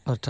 வரட்டா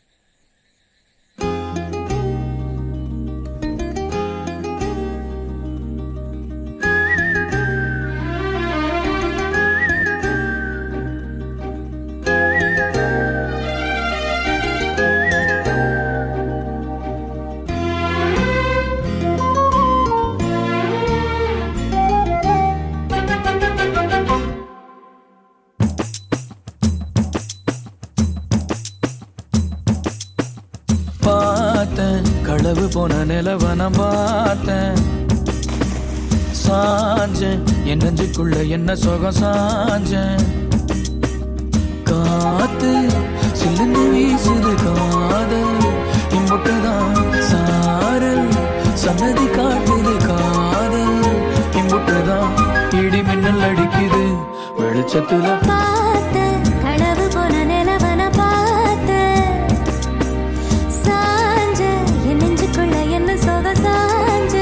பார்த்தேன் களவு போன நிலவன பார்த்தேன் சாஞ்சேன் என் நெஞ்சுக்குள்ள என்ன சுகம் சாஞ்சேன் காத்து சில்லுன்னு வீசுது காதல் இம்புட்டுதான் சாரல் சன்னதி காட்டுது காதல் இம்புட்டுதான் இடி மின்னல் அடிக்குது வெளிச்சத்துல பார்த்த களவு போன நிலவன பார்த்த சாஞ்ச என் நெஞ்சுக்குள்ள என்ன சொக சாஞ்ச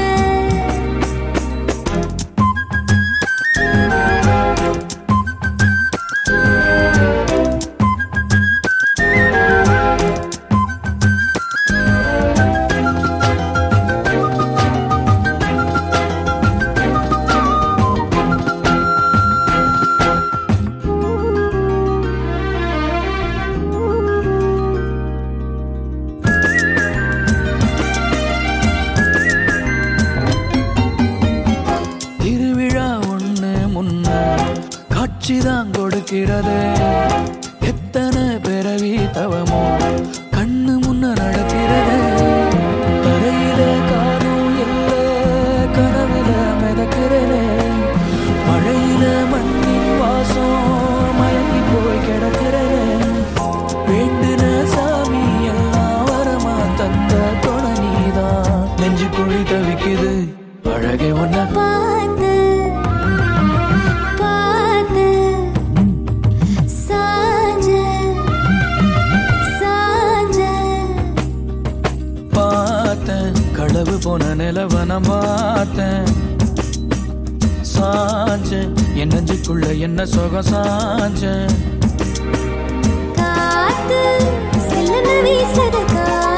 திருவிழா ஒண்ணு முன்ன காட்சிதான் கொடுக்கிறது எத்தனை பிறவி தவமோ கண்ணு முன்ன நடக்கிறது தரையில காரும் இல்ல கனவுல மிதக்கிறது மழையில மண்ணின் வாசம் மயங்கி போய் கிடக்கிறது வேண்டுன சாமி எல்லாம் வரமா தந்த துணை நீதான் நெஞ்சு குழி தவிக்குது அழகே ஒன்ன பார்த்து பார்த்து சாஞ்ச சாஞ்ச பார்த்தேன் களவு போன நிலவன பார்த்தேன் சாஞ்சேன் என் நெஞ்சுக்குள்ள என்ன சுகம் சாஞ்சேன் காத்து சில்லுன்னு வீசுது காதல்